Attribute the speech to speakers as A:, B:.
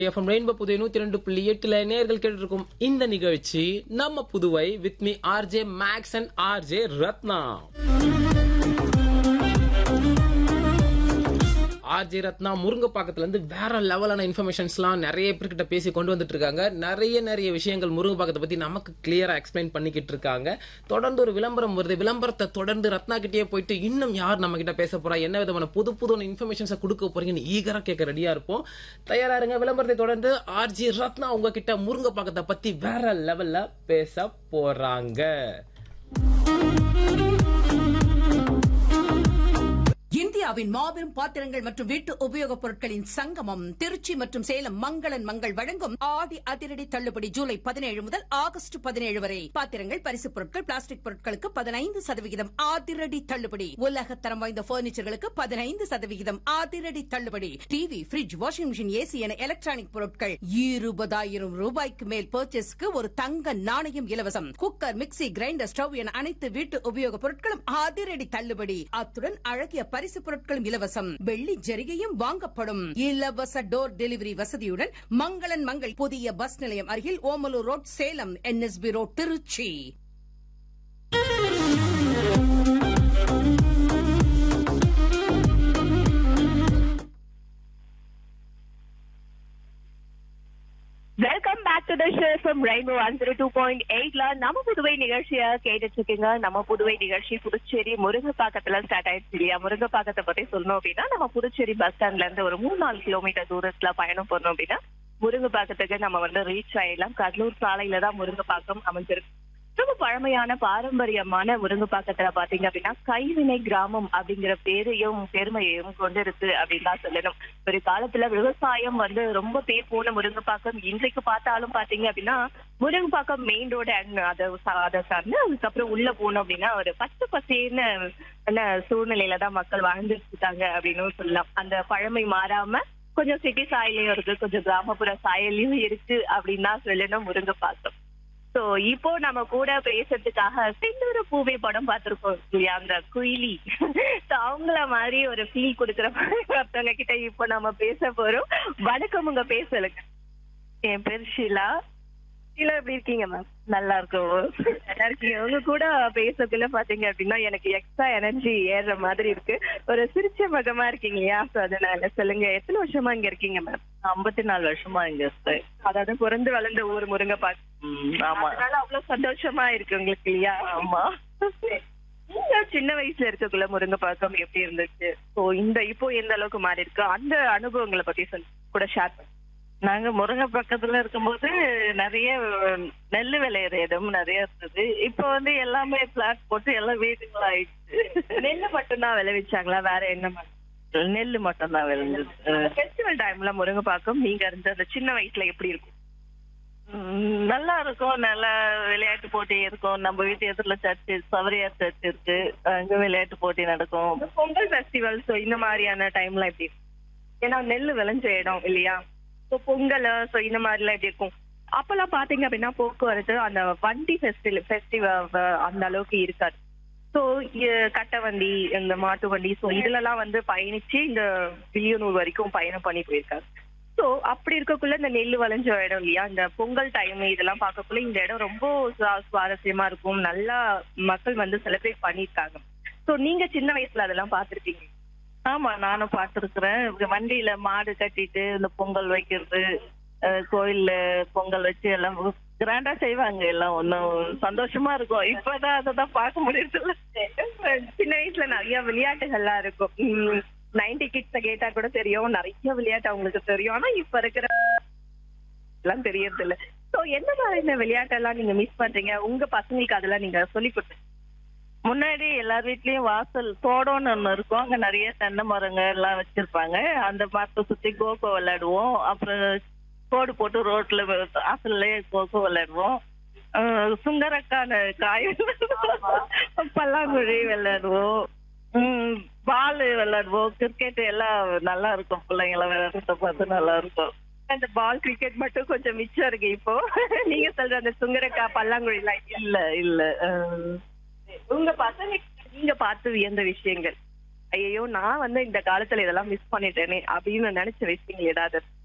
A: FM rainbow Puduvai நூத்தி ரெண்டு புள்ளி எட்டுல நேர்கள் கேட்டிருக்கும் இந்த நிகழ்ச்சி நம்ம Puduvai with me RJ Max and RJ Ratna RJ Ratna முருங்கப்பாக்கத்துல இருந்து வேற லெவலான இன்ஃபர்மேஷன்ஸ்லாம் நிறைய பேர்கிட்ட பேசி கொண்டு வந்துட்டு இருக்காங்க நிறைய நிறைய விஷயங்கள் முருங்கப்பாக்கத்தை பத்தி நமக்கு கிளியரா எக்ஸ்பிளைன் பண்ணிக்கிட்டு இருக்காங்க தொடர்ந்து ஒரு விளம்பரம் வருது விளம்பரத்தை தொடர்ந்து ரத்னா கிட்டே போயிட்டு இன்னும் யார் நம்ம கிட்ட பேச போறா என்ன விதமான புது புது இன்ஃபர்மேஷன்ஸை கொடுக்க போறீங்கன்னு ஈகரா கேட்க ரெடியா இருப்போம் தயாரா இருங்க விளம்பரத்தை தொடர்ந்து ஆர்ஜி ரத்னா உங்ககிட்ட முருங்கப்பாக்கத்தை பத்தி வேற லெவல்ல பேச போறாங்க
B: இந்தியாவின் மாபெரும் பாத்திரங்கள் மற்றும் வீட்டு உபயோகப் பொருட்களின் சங்கமம் திருச்சி மற்றும் சேலம் மங்களன் மங்கள் வழங்கும் ஆடி அதிரடி தள்ளுபடி ஜூலை பதினேழு முதல் ஆகஸ்ட் பதினேழு வரை பாத்திரங்கள் பரிசுப் பொருட்கள் பிளாஸ்டிக் பொருட்களுக்கு பதினைந்து சதவிகிதம் அதிரடி தள்ளுபடி உலகத்தரம் வாய்ந்த பர்னிச்சர்களுக்கு பதினைந்து சதவிகிதம் அதிரடி தள்ளுபடி TV fridge washing machine AC என எலக்ட்ரானிக் பொருட்கள் இருபதாயிரம் ரூபாய்க்கு மேல் பர்ச்சேஸ்க்கு ஒரு தங்க நாணயம் இலவசம் குக்கர் மிக்ஸி கிரைண்டர் ஸ்டவ் என அனைத்து வீட்டு உபயோகப் பொருட்களும் அதிரடி தள்ளுபடி அத்துடன் அழகிய பரிசு பொருட்களும் இலவசம் வெள்ளி ஜரிகையும் வாங்கப்படும் இலவச டோர் டெலிவரி வசதியுடன் மங்களன் மங்கள் புதிய பஸ் நிலையம் அருகில் Omalur road Salem NSB road Trichy
C: welcome back to the show from rainbow one zero two point எயிட்ல நம்ம புதுவை நிகழ்ச்சிய கேட்டுட்டு இருக்கீங்க நம்ம புதுவை நிகழ்ச்சி புதுச்சேரி முருங்கப்பாக்கத்துல ஸ்டார்ட் ஆயிடுச்சு இல்லையா முருங்கப்பாக்கத்தை பத்தி சொல்லணும் அப்படின்னா நம்ம புதுச்சேரி பஸ் ஸ்டாண்ட்ல இருந்து ஒரு மூணு நாலு கிலோமீட்டர் தூரத்துல பயணம் பண்ணோம் அப்படின்னா முருங்கப்பாக்கத்துக்கு நம்ம வந்து ரீச் ஆயிடலாம் கடலூர் சாலையில தான் முருங்கப்பாக்கம் அமைஞ்சிருக்கு ரொம்ப பழமையான பாரம்பரியமான முருங்கப்பாக்கத்துல பாத்தீங்க அப்படின்னா கைவினை கிராமம் அப்படிங்கிற பேரையும் பெருமையையும் கொண்டிருக்கு அப்படின்னு தான் சொல்லணும் ஒரு காலத்துல விவசாயம் வந்து ரொம்ப பேர் போன முருங்கப்பாக்கம் இன்றைக்கு பார்த்தாலும் பாத்தீங்க அப்படின்னா முருங்கப்பாக்கம் மெயின் ரோடு அண்ட் அதை சா- அதை சார்ந்து அதுக்கப்புறம் உள்ள போனோம் அப்படின்னா ஒரு பச்சை பசேன்னு நல்ல சூழ்நிலையில தான் மக்கள் வாழ்ந்துட்டு இருக்காங்க அப்படின்னு சொல்லலாம் அந்த பழமை மாறாம கொஞ்சம் சிட்டி சாயலையும் இருக்கு கொஞ்சம் கிராமப்புற சாயலையும் இருக்கு அப்படின்னு தான் சொல்லணும் முருங்கப்பாக்கம் சோ இப்போ நம்ம கூட பேசுறதுக்காக செந்தூர பூவே படம் பார்த்திருக்கோம் இல்லையா அந்த குயிலி So, அவங்கள மாதிரி ஒரு ஃபீல் கொடுக்குற மாதிரி ஒருத்தவங்க கிட்ட இப்போ நம்ம பேச போறோம் வணக்கம் உங்க பேசலுங்க என் பேர் ஷீலா ஷீலா எப்படி இருக்கீங்க மேம் நல்லா இருக்கோம் நல்லா இருக்கீங்க உங்க கூட பேசக்குள்ள பாத்தீங்க அப்படின்னா எனக்கு எக்ஸ்ட்ரா எனர்ஜி ஏறுற மாதிரி இருக்கு ஒரு சிரிச்ச முகமா இருக்கீங்க இல்லையா சோ அதனால சொல்லுங்க எத்தனை வருஷமா இங்க இருக்கீங்க மேம்
D: ஐம்பத்தி நாலு வருஷமா இங்க இருக்கேன்.
C: அதாவது பிறந்து வளர்ந்த ஊர் முருங்கப்பாக்கு
D: ம், ஆமா
C: அதனால அவ்வளவு சந்தோஷமா இருக்கு உங்களுக்கு இல்லையா
D: ஆமா
C: நீங்க சின்ன வயசுல இருக்கக்குள்ள முருங்கப்பாக்கம் எப்படி இருந்துச்சு ஸோ இந்த இப்போ எந்த அளவுக்கு மாறி இருக்கு அந்த அனுபவங்களை பத்தி சொல்லி கூட ஷேர் பண்ணு
D: நாங்க முருங்கை பக்கத்துல இருக்கும்போது நிறைய நெல் விளையிற இடம் நிறைய இருந்தது இப்போ வந்து எல்லாமே பிளாட் போட்டு எல்லாம் வீடுகள் ஆயிடுச்சு
C: நெல்லு மட்டும்தான் விளைவிச்சாங்களா வேற என்ன
D: நெல் மட்டும் தான் விளைஞ்சது
C: ஃபெஸ்டிவல் டைம்ல முருங்கப்பாக்கம் நீங்க இருந்த அந்த சின்ன வயசுல எப்படி இருக்கும்
D: ம், நல்லா இருக்கும் நல்லா விளையாட்டு போட்டி இருக்கும் நம்ம வீட்டு எதிரில சர்ச் சவரியார் சர்ச் இருக்கு அங்க விளையாட்டு போட்டி நடக்கும்
C: இந்த பொங்கல் ஃபெஸ்டிவல் ஸோ இந்த மாதிரியான டைம்ல எப்படி இருக்கும்? ஏன்னா நெல் விளைஞ்ச இடம் இல்லையா ஸோ பொங்கல் ஸோ இந்த மாதிரிலாம் எப்படி இருக்கும் அப்பெல்லாம் பாத்தீங்க அப்படின்னா போக்குவரத்து அந்த வண்டி ஃபெஸ்டிவல் ஃபெஸ்டிவல் அந்த அளவுக்கு இருக்காது ஸோ கட்டை வண்டி இந்த மாட்டு வண்டி ஸோ இதுலலாம் வந்து பயணிச்சு இந்த வில்லியனூர் வரைக்கும் பயணம் பண்ணி போயிருக்காரு ஸோ அப்படி இருக்கக்குள்ள இந்த நெல் விளைஞ்ச இடம் இல்லையா இந்த பொங்கல் டைம் இதெல்லாம் பார்க்கக்குள்ள இந்த இடம் ரொம்ப சுவா- சுவாரஸ்யமா இருக்கும் நல்லா மக்கள் வந்து செலிப்ரேட் பண்ணியிருக்காங்க ஸோ நீங்க சின்ன வயசுல அதெல்லாம் பார்த்திருப்பீங்க
D: ஆமா நானும் பார்த்திருக்கிறேன் வண்டியில மாடு கட்டிட்டு இந்த பொங்கல் வைக்கிறது அஹ், கோயில்ல பொங்கல் வச்சு எல்லாம் கிராண்டா செய்வாங்க எல்லாம் ஒன்னும் சந்தோஷமா இருக்கும் இப்பதான் அதை தான் பார்க்க முடியறதில்ல
C: சின்ன வயசுல நிறைய விளையாட்டுகள்லாம் இருக்கும் நைன்டி கிட்ஸ கேட்டா கூட தெரியும் நிறைய விளையாட்டு அவங்களுக்கு தெரியும் ஆனா இப்ப இருக்கிற எல்லாம் தெரியறது இல்ல சோ எந்த மாதிரியான விளையாட்டெல்லாம் நீங்க மிஸ் பண்றீங்க உங்க பசங்களுக்கு அதெல்லாம் நீங்க சொல்லி கொடுத்து
D: முன்னாடி எல்லார் வீட்லயும் வாசல் தோடம்னு ஒண்ணு இருக்கும் அங்க நிறைய தென்னை மரங்க எல்லாம் வச்சிருப்பாங்க அந்த மரத்தை சுத்தி கோகோ விளையாடுவோம் அப்புறம் கோடு போட்டு ரோட்ல வாசல்ல கோகோ விளையாடுவோம் அஹ் சுங்கரக்கான காய் பல்லாங்குழி விளையாடுவோம் உம் பால் விளையாடுவோம் கிரிக்கெட் எல்லாம் நல்லா இருக்கும் பிள்ளைங்க எல்லாம் விளையாடுறத பார்த்து நல்லா இருக்கும்
C: அந்த பால் கிரிக்கெட் மட்டும் கொஞ்சம் மிச்சம் இருக்கு இப்போ நீங்க சொல்ற அந்த சுங்கரக்கா பல்லாங்குழி எல்லாம்
D: இல்ல இல்ல அஹ்
C: உங்க பசங்க நீங்க பார்த்து வியந்த விஷயங்கள் ஐயோ நான் வந்து இந்த காலத்துல இதெல்லாம் மிஸ் பண்ணிட்டேனே அப்படின்னு நினைச்ச விஷயங்கள் ஏதாவது